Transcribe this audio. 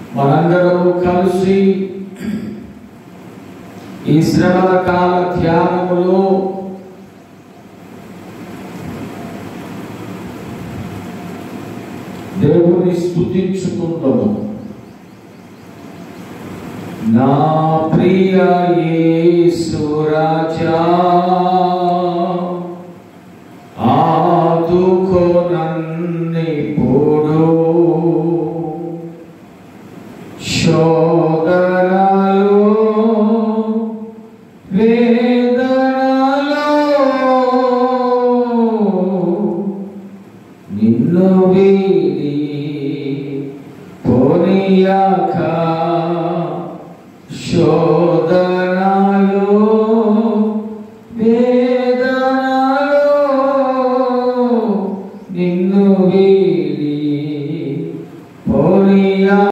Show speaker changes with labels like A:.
A: మనందరము కలిసి ఈ శ్రమల కాల ధ్యానములో దేవుని స్తుతించుకుందాము నా ప్రియ యేసు రాజా ఆదుకో నన్నిప్పుడు శోధనలో వేదనలో నిన్ను వీడి పోనీయాక శోధనలో